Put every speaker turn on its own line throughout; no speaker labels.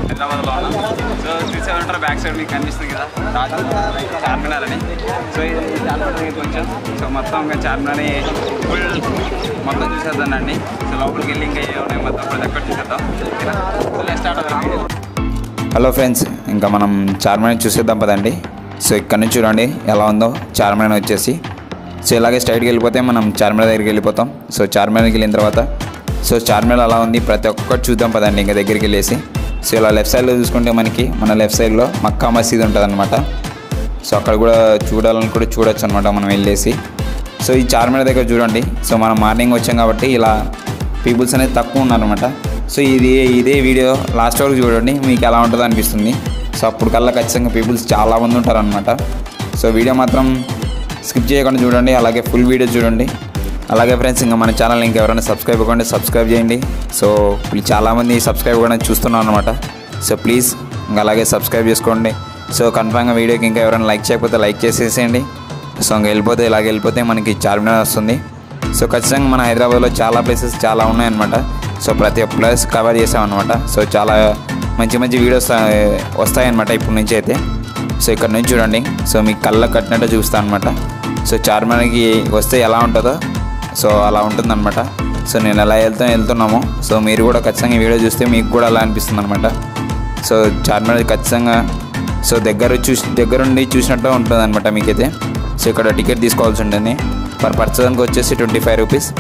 హైదరాబాద్లో ఉన్నాం సో చూసే ఉంటారు బ్యాక్ సైడ్ మీకు కనిపిస్తుంది కదా రాజు చార్మినార్ అని సో ఇది చార్మినార్ దగ్గరికి వచ్చాం సో మొత్తం ఇంకా చార్మినార్ ఫుల్ మొత్తం చూసేద్దానండి సో లోపలికి వెళ్ళి ఇంకా ఏమైనా మొత్తం ప్రతి ఒక్కటి చూసేద్దాం ఓకేనా సో లెట్ స్టార్ట్ అవుతాం వీడియో
హలో ఫ్రెండ్స్ ఇంకా మనం చార్మినార్ చూసేద్దాం పదండి సో ఇక్కడ నుంచి చూడండి ఎలా ఉందో చార్మినార్ వచ్చేసి సో ఇలాగే స్ట్రైట్కి వెళ్ళిపోతే మనం చార్మినార్ దగ్గరికి వెళ్ళిపోతాం సో చార్మినార్కి వెళ్ళిన తర్వాత సో చార్మినార్ అలా ఉంది ప్రతి ఒక్కటి చూద్దాం పదండి ఇంకా దగ్గరికి వెళ్ళేసి సో ఇలా లెఫ్ట్ సైడ్లో చూసుకుంటే మనకి మన లెఫ్ట్ సైడ్లో మక్కా మసీద్ ఉంటుంది అనమాట సో అక్కడ కూడా చూడాలని కూడా చూడొచ్చు అనమాట మనం వెళ్ళేసి సో ఈ చార్మినార్ దగ్గర చూడండి సో మనం మార్నింగ్ వచ్చాం కాబట్టి ఇలా పీపుల్స్ అనేది తక్కువ ఉన్నారనమాట సో ఇది ఇదే వీడియో లాస్ట్ వరకు చూడండి మీకు ఎలా ఉంటుందో అనిపిస్తుంది సో అప్పుడు కల్లా ఖచ్చితంగా పీపుల్స్ చాలా మంది ఉంటారనమాట సో వీడియో మాత్రం స్కిప్ చేయకుండా చూడండి అలాగే ఫుల్ వీడియో చూడండి అలాగే ఫ్రెండ్స్ ఇంకా మన ఛానల్ ఇంకా ఎవరైనా సబ్స్క్రైబ్ అవ్వకండి సబ్స్క్రైబ్ చేయండి సో ఇప్పుడు చాలామంది సబ్స్క్రైబ్ కూడా చూస్తున్నాం అనమాట సో ప్లీజ్ ఇంకా అలాగే సబ్స్క్రైబ్ చేసుకోండి సో కన్ఫామ్గా వీడియోకి ఇంకా ఎవరైనా లైక్ చేయకపోతే లైక్ చేసేసేయండి సో ఇంకా వెళ్ళిపోతే ఇలాగ వెళ్ళిపోతే మనకి చార్మినార్ వస్తుంది సో ఖచ్చితంగా మన హైదరాబాద్లో చాలా ప్లేసెస్ చాలా ఉన్నాయన్నమాట సో ప్రతి ఒక్క ప్లేస్ కవర్ చేసామన్నమాట సో చాలా మంచి మంచి వీడియోస్ ఆ, వస్తాయన్నమాట ఇప్పటి నుంచి అయితే సో ఇక్కడ నుంచి చూడండి సో మీకు కళ్ళ కట్టినట్టు చూస్తాను అనమాట సో చార్మినార్కి వస్తే ఎలా ఉంటుందో సో అలా ఉంటుందన్నమాట సో నేను ఎలా వెళ్తా వెళ్తున్నామో సో మీరు కూడా ఖచ్చితంగా ఈ వీడియో చూస్తే మీకు కూడా అలా అనిపిస్తుంది అనమాట సో చార్మినార్ ఖచ్చితంగా సో దగ్గర చూసి దగ్గరుండి చూసినట్టు ఉంటుంది అనమాట మీకైతే సో ఇక్కడ టికెట్ తీసుకోవాల్సి ఉంటుంది పర్ పర్సన్కి వచ్చేసి ట్వంటీ ఫైవ్ రూపీస్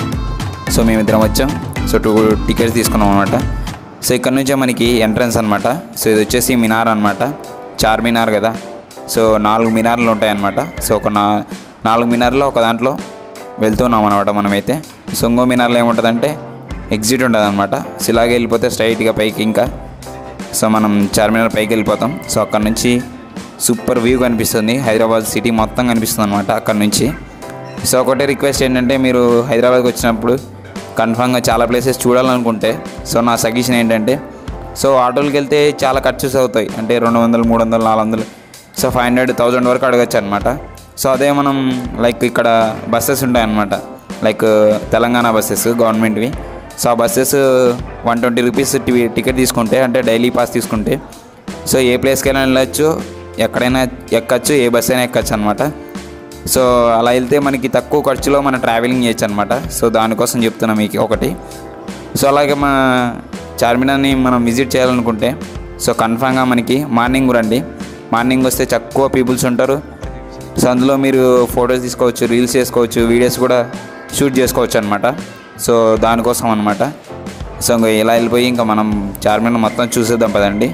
సో మేమిద్దరం వచ్చాం సో టూ టికెట్స్ తీసుకున్నాం అనమాట సో ఇక్కడ నుంచే మనకి ఎంట్రన్స్ అనమాట సో ఇది వచ్చేసి మినార్ అనమాట చార్ మినార్ కదా సో నాలుగు మినార్లు ఉంటాయన్నమాట సో ఒక నా నాలుగు మినార్లో ఒక దాంట్లో వెళ్తున్నాం అనమాట మనమైతే సో ఇంకో మినార్లో ఏముంటుందంటే ఎగ్జిట్ ఉంటుంది అనమాట సో ఇలాగే వెళ్ళిపోతే స్ట్రైట్గా పైకి ఇంకా సో మనం చార్మినార్ పైకి వెళ్ళిపోతాం సో అక్కడ నుంచి సూపర్ వ్యూ కనిపిస్తుంది హైదరాబాద్ సిటీ మొత్తం కనిపిస్తుంది అనమాట అక్కడ నుంచి సో ఒకటే రిక్వెస్ట్ ఏంటంటే మీరు హైదరాబాద్కి వచ్చినప్పుడు కన్ఫామ్గా చాలా ప్లేసెస్ చూడాలనుకుంటే సో నా సజెషన్ ఏంటంటే సో ఆటోలకి వెళ్తే చాలా ఖర్చుస్ అవుతాయి అంటే రెండు వందలు మూడు వందలు నాలుగు వందలు సో ఫైవ్ హండ్రెడ్ థౌజండ్ వరకు అడగచ్చు అనమాట సో అదే మనం లైక్ ఇక్కడ బస్సెస్ ఉంటాయన్నమాట లైక్ తెలంగాణ బస్సెస్ గవర్నమెంట్వి సో ఆ buses one twenty rupees ticket తీసుకుంటే అంటే డైలీ పాస్ తీసుకుంటే సో ఏ ప్లేస్కి అయినా వెళ్ళచ్చు ఎక్కడైనా ఎక్కచ్చు ఏ బస్ అయినా ఎక్కచ్చు అనమాట సో అలా వెళ్తే మనకి తక్కువ ఖర్చులో మనం ట్రావెలింగ్ చేయొచ్చు అనమాట సో దానికోసం చెప్తున్నా మీకు ఒకటి సో అలాగే మన చార్మినార్ని మనం విజిట్ చేయాలనుకుంటే సో కన్ఫామ్గా మనకి మార్నింగ్ రండి మార్నింగ్ వస్తే తక్కువ పీపుల్స్ ఉంటారు సో అందులో మీరు ఫొటోస్ తీసుకోవచ్చు రీల్స్ చేసుకోవచ్చు వీడియోస్ కూడా షూట్ చేసుకోవచ్చు అనమాట సో దానికోసం అనమాట సో ఇంకా ఇలా వెళ్ళిపోయి ఇంకా మనం చార్మినార్ మొత్తం చూసేద్దాం పదండి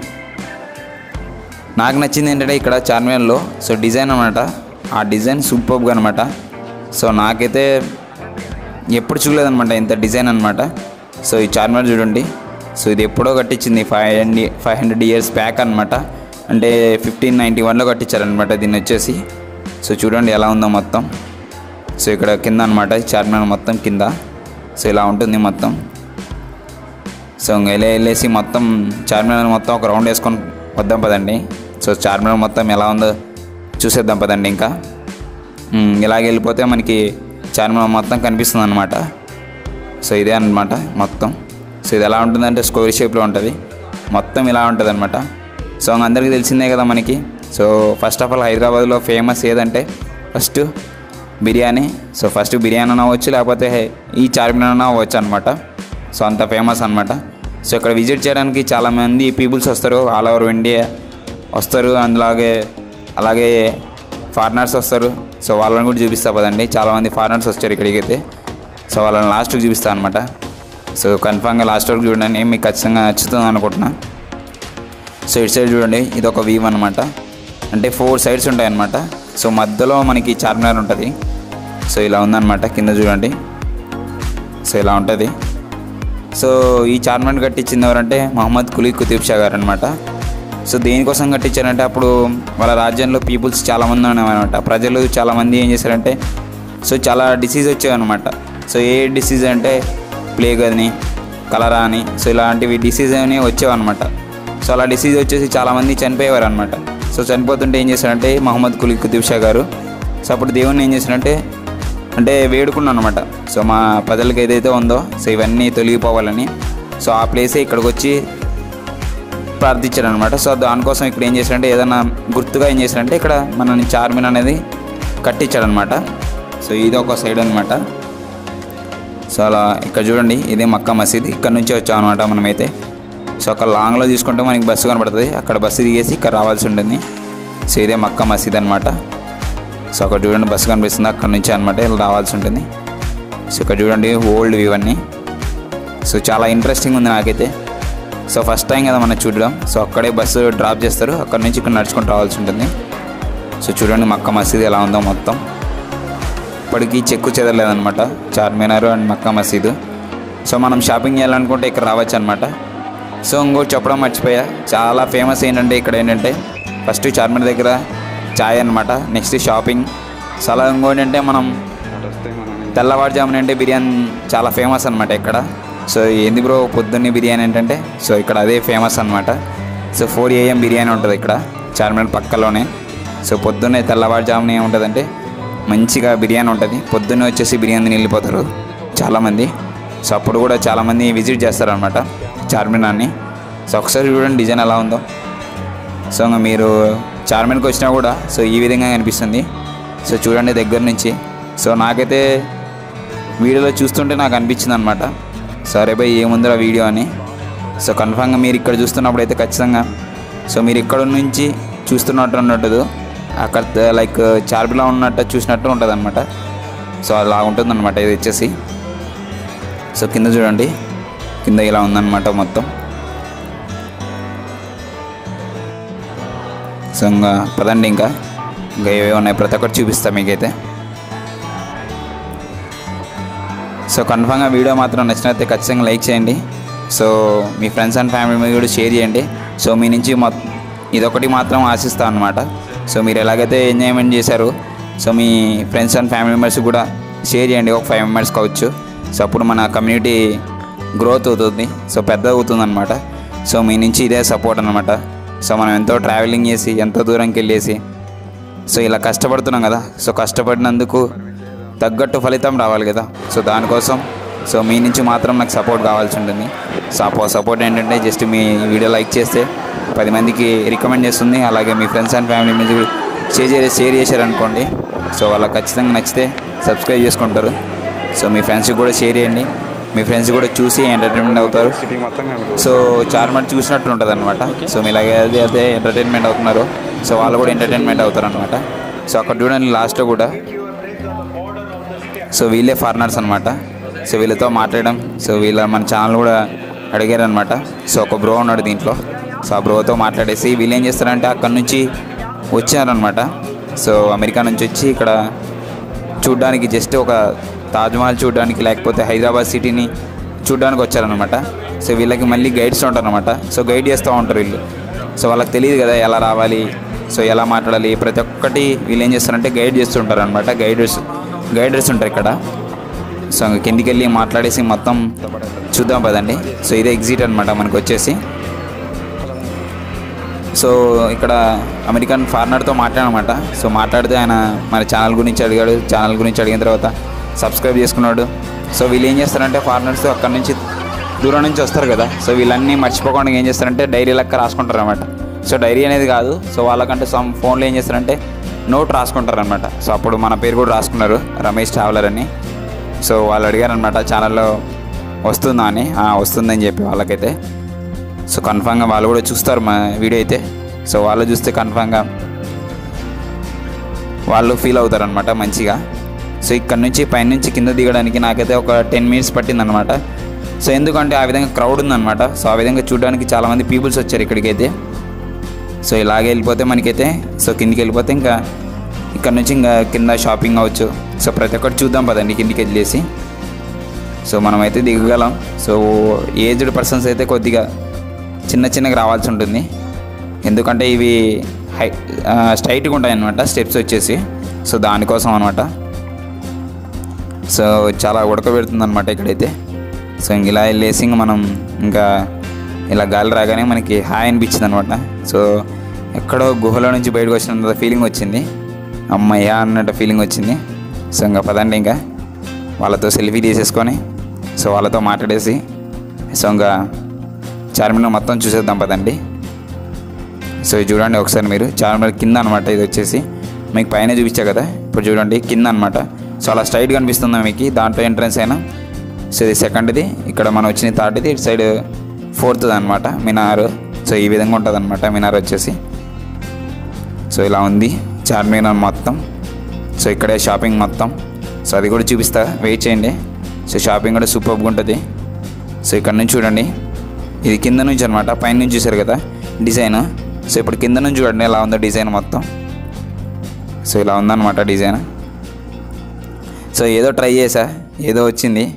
నాకు నచ్చింది ఏంటంటే ఇక్కడ చార్మినార్లో సో డిజైన్ అనమాట ఆ డిజైన్ సూపర్గా అనమాట సో నాకైతే ఎప్పుడు చూడలేదనమాట ఇంత డిజైన్ అనమాట సో ఈ చార్మినార్ చూడండి సో ఇది ఎప్పుడో కట్టించింది five hundred five hundred years back అనమాట అంటే ఫిఫ్టీన్ నైంటీ వన్లో కట్టించారనమాట దీన్ని వచ్చేసి సో చూడండి ఎలా ఉందో మొత్తం సో ఇక్కడ కింద అనమాట చార్మినార్ మొత్తం కింద సో ఇలా ఉంటుంది మొత్తం సో ఇంక వెళ్ళి వెళ్ళేసి మొత్తం చార్మినార్ మొత్తం ఒక రౌండ్ వేసుకొని వద్దాం పదండి సో చార్మినార్ మొత్తం ఎలా ఉందో చూసేద్దాం పదండి ఇంకా ఉమ్, ఇలాగ వెళ్ళిపోతే మనకి చార్మినార్ మొత్తం కనిపిస్తుంది అనమాట సో ఇదే అనమాట మొత్తం సో ఇది ఎలా ఉంటుందంటే స్క్వేర్ షేప్లో ఉంటుంది మొత్తం ఇలా ఉంటుంది అనమాట సో అందరికీ తెలిసిందే కదా మనకి సో ఫస్ట్ ఆఫ్ ఆల్ హైదరాబాద్లో ఫేమస్ ఏదంటే first biryani so first biryani అన్న అవ్వచ్చు లేకపోతే ఈ చార్మినార్ అన్న అవ్వచ్చు అనమాట సో అంత ఫేమస్ అనమాట సో ఇక్కడ విజిట్ చేయడానికి చాలామంది పీపుల్స్ వస్తారు ఆల్ ఓవర్ ఇండియా వస్తారు అందులాగే అలాగే ఫారినర్స్ వస్తారు సో వాళ్ళని కూడా చూపిస్తా పదండి చాలామంది ఫారినర్స్ వచ్చారు ఇక్కడికి అయితే సో వాళ్ళని లాస్ట్కి చూపిస్తాను అనమాట సో కన్ఫామ్గా లాస్ట్ వరకు చూడండి మీకు ఖచ్చితంగా నచ్చుతుంది అనుకుంటున్నా సో ఇటు సైడ్ చూడండి ఇది ఒక వ్యూ అనమాట అంటే ఫోర్ సైడ్స్ ఉంటాయి అనమాట సో మధ్యలో మనకి చార్మినార్ ఉంటుంది సో ఇలా ఉందన్నమాట కింద చూడండి సో ఇలా ఉంటుంది సో ఈ చార్మినార్ కట్టించింది ఎవరంటే మహమ్మద్ కులీ కుతూబ్ షా గారు అనమాట సో దేనికోసం కట్టించారంటే అప్పుడు వాళ్ళ రాజ్యంలో పీపుల్స్ చాలామంది ఉన్నారనమాట ప్రజలు చాలామంది ఏం చేశారంటే సో చాలా డిసీజ్ వచ్చాయన్నమాట సో ఏ డిసీజ్ అంటే ప్లేగ్ అని కలరా అని సో ఇలాంటివి డిసీజ్ అని వచ్చేవన్నమాట సో అలా డిసీజ్ వచ్చేసి చాలామంది చనిపోయేవారు అనమాట సో చనిపోతుంటే ఏం చేశారంటే మహమ్మద్ కులీ కుతూబ్ షా గారు సో అప్పుడు దేవుణ్ణి ఏం చేశారంటే అంటే వేడుకున్నాను అనమాట సో మా ప్రజలకు ఏదైతే ఉందో సో ఇవన్నీ తొలగిపోవాలని సో ఆ ప్లేసే ఇక్కడికి వచ్చి ప్రార్థించారు అనమాట సో దానికోసం ఇక్కడ ఏం చేశారంటే ఏదైనా గుర్తుగా ఏం చేశారంటే ఇక్కడ మనని చార్మిన్ అనేది కట్టించాడనమాట సో ఇది ఒక సైడ్ అనమాట సో అలా ఇక్కడ చూడండి ఇదే మక్కా మసీద్ ఇక్కడ నుంచి వచ్చాం అనమాట మనమైతే సో అక్కడ లాంగ్లో తీసుకుంటే మనకి బస్సు కనబడుతుంది అక్కడ బస్సు దిగేసి ఇక్కడ రావాల్సి ఉంటుంది సో ఇదే మక్కా మసీద్ అనమాట సో అక్కడ చూడండి బస్సు కనిపిస్తుంది అక్కడ నుంచి అనమాట ఇలా రావాల్సి ఉంటుంది సో ఇక్కడ చూడండి ఓల్డ్ వ్యూ అన్నీ సో చాలా ఇంట్రెస్టింగ్ ఉంది నాకైతే సో ఫస్ట్ టైం కదా మనం చూడడం సో అక్కడే బస్సు డ్రాప్ చేస్తారు అక్కడ నుంచి ఇక్కడ నడుచుకుంటూ రావాల్సి ఉంటుంది సో చూడండి మక్క మసీద్ ఎలా ఉందో మొత్తం ఇప్పటికీ చెక్కు చెదరలేదనమాట చార్మినార్ అండ్ మక్కా మసీదు సో మనం షాపింగ్ చేయాలనుకుంటే ఇక్కడ రావచ్చు అనమాట సో ఇంకోటి చెప్పడం మర్చిపోయా చాలా ఫేమస్ ఏంటంటే ఇక్కడ ఏంటంటే ఫస్ట్ చార్మినార్ దగ్గర చాయ్ అనమాట నెక్స్ట్ షాపింగ్ సో అలా ఇంకోటి అంటే మనం తెల్లవారుజామున అంటే బిర్యానీ చాలా ఫేమస్ అనమాట ఇక్కడ సో ఏంది బ్రో పొద్దున్నే బిర్యానీ ఏంటంటే సో ఇక్కడ అదే ఫేమస్ అనమాట సో ఫోర్ ఏఎం బిర్యానీ ఉంటుంది ఇక్కడ చార్మినార్ పక్కలోనే సో పొద్దున్నే తెల్లవారుజామున ఏముంటుందంటే మంచిగా బిర్యానీ ఉంటుంది పొద్దున్నే వచ్చేసి బిర్యానీ వెళ్ళిపోతారు చాలామంది సో అప్పుడు కూడా చాలామంది విజిట్ చేస్తారనమాట చార్మినార్ని సో ఒకసారి చూడండి డిజైన్ ఎలా ఉందో సో ఇంకా మీరు చార్మినార్కి వచ్చినా కూడా సో ఈ విధంగా కనిపిస్తుంది సో చూడండి దగ్గర నుంచి సో నాకైతే వీడియోలో చూస్తుంటే నాకు అనిపించింది అనమాట సరే భయ్ ఏముందిరా వీడియో అని సో కన్ఫామ్గా మీరు ఇక్కడ చూస్తున్నప్పుడు అయితే ఖచ్చితంగా సో మీరు ఇక్కడ నుంచి చూస్తున్నట్టు ఉన్నట్టు అక్కడ లైక్ చార్మిలో ఉన్నట్టు చూసినట్టు ఉంటుంది అనమాట సో అలా ఉంటుందన్నమాట ఇది వచ్చేసి సో కింద చూడండి కింద ఇలా ఉందన్నమాట మొత్తం సో ఇంకా పదండి ఇంకా ఇంకా ఏవే ఉన్నాయి ప్రతి ఒక్కటి చూపిస్తా మీకైతే సో కన్ఫామ్గా వీడియో మాత్రం నచ్చినట్లయితే ఖచ్చితంగా లైక్ చేయండి సో మీ ఫ్రెండ్స్ అండ్ ఫ్యామిలీ మీద కూడా షేర్ చేయండి సో మీ నుంచి మొ ఇదొకటి మాత్రం ఆశిస్తాను అనమాట సో మీరు ఎలాగైతే ఎంజాయ్మెంట్ చేశారు సో మీ ఫ్రెండ్స్ అండ్ ఫ్యామిలీ మెంబర్స్ కూడా షేర్ చేయండి ఒక ఫైవ్ మెంబర్స్ కావచ్చు సో అప్పుడు మన కమ్యూనిటీ గ్రోత్ అవుతుంది సో పెద్ద అవుతుంది అనమాట సో మీ నుంచి ఇదే సపోర్ట్ అనమాట సో మనం ఎంతో ట్రావెలింగ్ చేసి ఎంతో దూరంకి వెళ్ళేసి సో ఇలా కష్టపడుతున్నాం కదా సో కష్టపడినందుకు తగ్గట్టు ఫలితం రావాలి కదా సో దానికోసం సో మీ నుంచి మాత్రం నాకు సపోర్ట్ కావాల్సి ఉంటుంది సో ఆ సపోర్ట్ ఏంటంటే జస్ట్ మీ వీడియో లైక్ చేస్తే పది మందికి రికమెండ్ చేస్తుంది అలాగే మీ ఫ్రెండ్స్ అండ్ ఫ్యామిలీ మీద షేర్ చేసి షేర్ చేశారనుకోండి సో వాళ్ళకి ఖచ్చితంగా నచ్చితే సబ్స్క్రైబ్ చేసుకుంటారు సో మీ ఫ్రెండ్స్కి కూడా షేర్ చేయండి మీ ఫ్రెండ్స్ కూడా చూసి ఎంటర్టైన్మెంట్ అవుతారు
సిటీ మొత్తం కనిపిస్తుంది.
సో చార్మినార్ చూసినట్టు ఉంటుంది అనమాట సో మీరు ఇలాగే అదే అదే ఎంటర్టైన్మెంట్ అవుతున్నారు సో వాళ్ళు కూడా ఎంటర్టైన్మెంట్ అవుతారు అనమాట సో అక్కడ చూడండి లాస్ట్లో కూడా సో వీళ్ళే ఫారినర్స్ అనమాట సో వీళ్ళతో మాట్లాడడం సో వీళ్ళ మన ఛానల్ కూడా అడిగారు అనమాట సో ఒక బ్రో ఉన్నాడు దీంట్లో సో ఆ బ్రోతో మాట్లాడేసి వీళ్ళు ఏం చేస్తారంటే అక్కడ నుంచి వచ్చారనమాట సో అమెరికా నుంచి వచ్చి ఇక్కడ చూడ్డానికి జస్ట్ ఒక తాజ్మహల్ చూడడానికి లేకపోతే హైదరాబాద్ సిటీని చూడడానికి వచ్చారనమాట సో వీళ్ళకి మళ్ళీ గైడ్స్ ఉంటారనమాట సో గైడ్ చేస్తూ ఉంటారు వీళ్ళు సో వాళ్ళకి తెలియదు కదా ఎలా రావాలి సో ఎలా మాట్లాడాలి ప్రతి ఒక్కటి వీళ్ళు ఏం చేస్తారంటే గైడ్ చేస్తుంటారు అనమాట గైడర్స్ గైడర్స్ ఉంటారు ఇక్కడ సో ఇంక కిందికి వెళ్ళి మాట్లాడేసి మొత్తం చూద్దాం పదండి సో ఇదే ఎగ్జిట్ అనమాట మనకు వచ్చేసి సో ఇక్కడ అమెరికన్ ఫారినర్తో మాట్లాడనమాట సో మాట్లాడితే ఆయన మన ఛానల్ గురించి అడిగాడు ఛానల్ గురించి అడిగిన తర్వాత సబ్స్క్రైబ్ చేసుకున్నాడు సో వీళ్ళు ఏం చేస్తారంటే ఫారినర్స్ అక్కడ నుంచి దూరం నుంచి వస్తారు కదా సో వీళ్ళన్నీ మర్చిపోకుండా ఏం చేస్తారంటే డైరీ లెక్క రాసుకుంటారు అనమాట సో డైరీ అనేది కాదు సో వాళ్ళకంటే సమ్ ఫోన్లో ఏం చేస్తారంటే నోట్ రాసుకుంటారు అనమాట సో అప్పుడు మన పేరు కూడా రాసుకున్నారు రమేష్ ట్రావెలర్ అని సో వాళ్ళు అడిగారు అనమాట ఛానల్లో వస్తుందా అని "ఆ, వస్తుందని చెప్పి వాళ్ళకైతే సో కన్ఫామ్గా వాళ్ళు కూడా చూస్తారు మా వీడియో అయితే సో వాళ్ళు చూస్తే కన్ఫామ్గా వాళ్ళు ఫీల్ అవుతారనమాట మంచిగా సో ఇక్కడ నుంచి పైనుంచి కింద దిగడానికి నాకైతే ఒక టెన్ మినిట్స్ పట్టిందనమాట సో ఎందుకంటే ఆ విధంగా క్రౌడ్ ఉందన్నమాట సో ఆ విధంగా చూడడానికి చాలామంది పీపుల్స్ వచ్చారు ఇక్కడికైతే సో ఇలాగే వెళ్ళిపోతే మనకైతే సో కిందికి వెళ్ళిపోతే ఇంకా ఇక్కడ నుంచి ఇంకా కింద షాపింగ్ అవ్వచ్చు సో ప్రతి ఒక్కటి చూద్దాం పదండి కిందికి వెళ్ళేసి సో మనమైతే దిగగలం సో ఏజ్డ్ పర్సన్స్ అయితే కొద్దిగా చిన్న చిన్నగా రావాల్సి ఉంటుంది ఎందుకంటే ఇవి హై స్ట్రైట్గా ఉంటాయి అనమాట స్టెప్స్ వచ్చేసి సో దానికోసం అనమాట సో చాలా ఉడకబెడుతుంది అనమాట ఇక్కడైతే సో ఇంక ఇలా వెళ్ళేసి ఇంక మనం ఇంకా ఇలా గాలి రాగానే మనకి హాయ్ అనిపించింది అనమాట సో ఎక్కడో గుహలో నుంచి బయటకు వచ్చినంత ఫీలింగ్ వచ్చింది అమ్మయ్య అన్నట్టు ఫీలింగ్ వచ్చింది సో ఇంకా పదండి ఇంకా వాళ్ళతో సెల్ఫీ తీసేసుకొని సో వాళ్ళతో మాట్లాడేసి సో ఇంకా చార్మినార్ మొత్తం చూసేద్దాం పదండి సో ఇది చూడండి ఒకసారి మీరు చార్మినార్ కింద అనమాట ఇది వచ్చేసి మీకు పైన చూపించా కదా ఇప్పుడు చూడండి కింద అనమాట సో అలా స్ట్రైట్ కనిపిస్తుందా మీకు దాంట్లో ఎంట్రన్స్ అయినా సో ఇది సెకండ్ది ఇక్కడ మనం వచ్చిన థర్డ్ది ఇటు సైడ్ ఫోర్త్ది అనమాట మినార్ సో ఈ విధంగా ఉంటుంది అనమాట మినార్ వచ్చేసి సో ఇలా ఉంది చార్మినార్ మొత్తం సో ఇక్కడే షాపింగ్ మొత్తం సో అది కూడా చూపిస్తా వెయిట్ చేయండి సో షాపింగ్ కూడా సూపర్గా ఉంటుంది సో ఇక్కడ నుంచి చూడండి ఇది కింద నుంచి అనమాట పైన నుంచి చూసారు కదా డిజైన్ సో ఇప్పుడు కింద నుంచి చూడండి ఎలా ఉందో డిజైన్ మొత్తం సో ఇలా ఉందన్నమాట డిజైన్ సో ఏదో ట్రై చేసా ఏదో వచ్చింది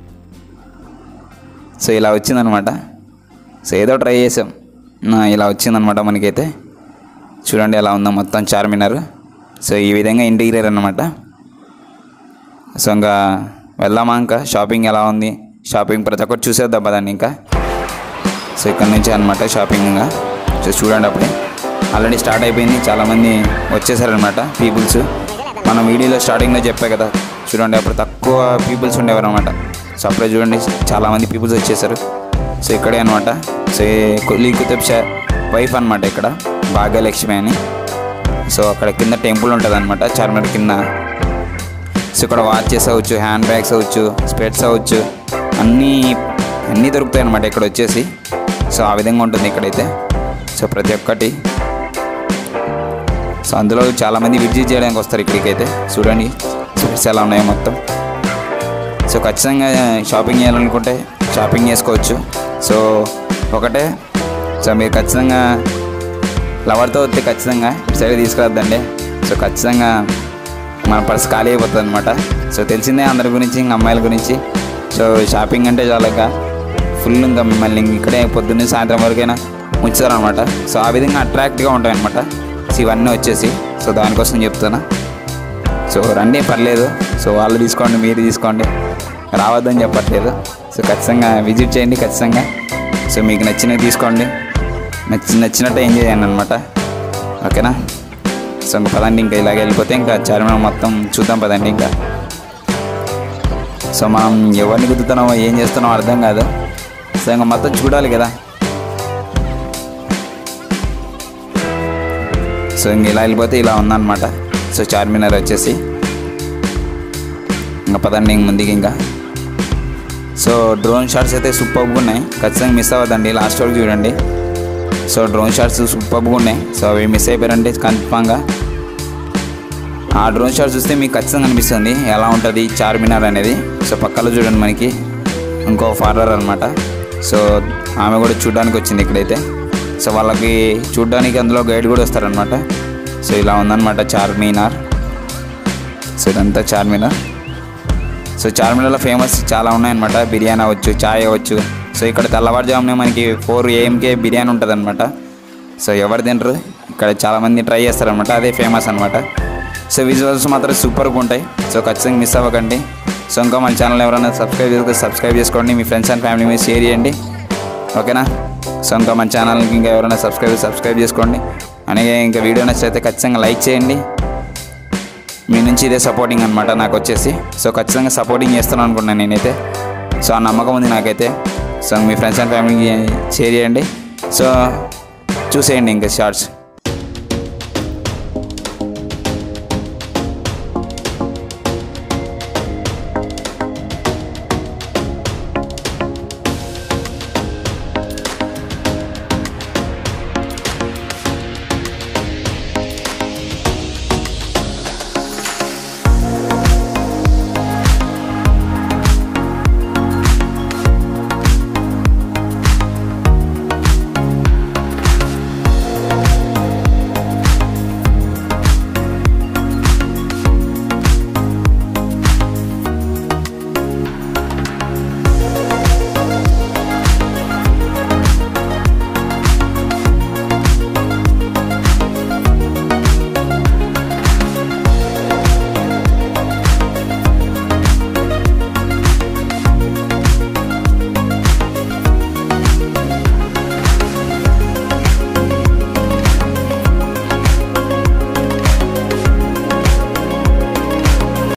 సో ఇలా వచ్చిందనమాట సో ఏదో ట్రై చేసాం నా ఇలా వచ్చిందనమాట మనకైతే చూడండి ఎలా ఉందో మొత్తం చార్మినార్ సో ఈ విధంగా ఇంటీరియర్ అనమాట సో ఇంకా వెళ్దామా ఇంకా షాపింగ్ ఎలా ఉంది షాపింగ్ ప్రతి ఒక్కటి చూసేద్దాం పదండి ఇంకా సో ఇక్కడ నుంచి అనమాట షాపింగ్ ఇంకా సో చూడండి అప్పుడే ఆల్రెడీ స్టార్ట్ అయిపోయింది చాలామంది వచ్చేసారనమాట పీపుల్స్ మన వీడియోలో స్టార్టింగ్లో చెప్పా కదా చూడండి అప్పుడు తక్కువ పీపుల్స్ ఉండేవారు అనమాట సో అప్పుడే చూడండి చాలామంది పీపుల్స్ వచ్చేసారు సో ఇక్కడే అనమాట సో ఈ కొల్లి కుతుబ్ షా వైఫ్ అనమాట ఇక్కడ భాగ్యలక్ష్మి అని సో అక్కడ కింద టెంపుల్ ఉంటుంది అనమాట చార్మినార్ కింద సో ఇక్కడ వాచెస్ అవ్వచ్చు హ్యాండ్ బ్యాగ్స్ అవ్వచ్చు స్పెట్స్ అవ్వచ్చు అన్నీ అన్నీ దొరుకుతాయి అనమాట ఇక్కడ వచ్చేసి సో ఆ విధంగా ఉంటుంది ఇక్కడైతే సో ప్రతి ఒక్కటి సో అందులో చాలామంది విజిట్ చేయడానికి వస్తారు ఇక్కడికైతే చూడండి స్పెట్స్ ఎలా ఉన్నాయో మొత్తం సో ఖచ్చితంగా షాపింగ్ చేయాలనుకుంటే షాపింగ్ చేసుకోవచ్చు సో ఒకటే సో మీరు ఖచ్చితంగా లవర్తో వస్తే ఖచ్చితంగా ఇటు సైడ్ తీసుకురాద్దండి సో ఖచ్చితంగా మన పర్స్ ఖాళీ అయిపోతుంది అనమాట సో తెలిసిందే అందరి గురించి ఇంకా అమ్మాయిల గురించి సో షాపింగ్ అంటే చాలా ఇంకా ఫుల్ ఇంకా మిమ్మల్ని ఇంక ఇక్కడే పొద్దున్నే సాయంత్రం వరకైనా ఉంచుతారనమాట సో ఆ విధంగా అట్రాక్ట్గా ఉంటాయి అనమాట సో ఇవన్నీ వచ్చేసి సో దానికోసం చెప్తున్నా సో రండి పర్లేదు సో వాళ్ళు తీసుకోండి మీరు తీసుకోండి రావద్దని చెప్పట్లేదు సో ఖచ్చితంగా విజిట్ చేయండి ఖచ్చితంగా సో మీకు నచ్చినవి తీసుకోండి నచ్చి నచ్చినట్టు ఎంజాయ్ చేయండి అనమాట ఓకేనా సో ఇంకా పదండి ఇంకా ఇలాగ వెళ్ళిపోతే ఇంకా చార్మినార్ మొత్తం చూద్దాం పదండి ఇంకా సో మనం ఎవరిని గుద్దుతున్నామో ఏం చేస్తున్నామో అర్థం కాదు సో ఇంకా మొత్తం చూడాలి కదా సో ఇంక ఇలా వెళ్ళిపోతే ఇలా ఉందన్నమాట సో చార్మినార్ వచ్చేసి ఇంకా పదండి ఇంక ముందుకి ఇంకా సో డ్రోన్ షాట్స్ అయితే సూపర్గా ఉన్నాయి ఖచ్చితంగా మిస్ అవ్వద్దండి లాస్ట్ వరకు చూడండి సో డ్రోన్ షాట్స్ సూపర్గా ఉన్నాయి సో అవి మిస్ అయిపోయారంటే కన్ఫామ్గా ఆ డ్రోన్ షాట్స్ చూస్తే మీకు ఖచ్చితంగా అనిపిస్తుంది ఎలా ఉంటుంది చార్మినార్ అనేది సో పక్కలో చూడండి మనకి ఇంకో ఫాదర్ అనమాట సో ఆమె కూడా చూడడానికి వచ్చింది ఇక్కడైతే సో వాళ్ళకి చూడడానికి అందులో గైడ్ కూడా వస్తారనమాట సో ఇలా ఉందన్నమాట చార్మినార్ సో ఇదంతా చార్మినార్ సో చార్మినార్లో ఫేమస్ చాలా ఉన్నాయన్నమాట బిర్యానీ అవ్వచ్చు చాయ్ అవ్వచ్చు సో ఇక్కడ తెల్లవారుజామునే మనకి ఫోర్ ఏఎంకే బిర్యానీ ఉంటుంది అనమాట సో ఎవరు తింటారు ఇక్కడ చాలామంది ట్రై చేస్తారనమాట అదే ఫేమస్ అనమాట సో విజువల్స్ మాత్రం సూపర్గా ఉంటాయి సో ఖచ్చితంగా మిస్ అవ్వకండి సో ఇంకా మన ఛానల్ ఎవరైనా సబ్స్క్రైబ్ చేసుకుంటే సబ్స్క్రైబ్ చేసుకోండి మీ ఫ్రెండ్స్ అండ్ ఫ్యామిలీ మీద షేర్ చేయండి ఓకేనా సో ఇంకా మన ఛానల్కి ఇంకా ఎవరైనా సబ్స్క్రైబ్ సబ్స్క్రైబ్ చేసుకోండి అలాగే ఇంకా వీడియో నచ్చితే ఖచ్చితంగా లైక్ చేయండి మీ నుంచి ఇదే సపోర్టింగ్ అనమాట నాకు వచ్చేసి సో ఖచ్చితంగా సపోర్టింగ్ చేస్తున్నాను అనుకున్నాను నేనైతే సో ఆ నమ్మకం ఉంది నాకైతే సో మీ ఫ్రెండ్స్ అండ్ ఫ్యామిలీకి షేర్ చేయండి సో చూసేయండి ఇంకా షార్ట్స్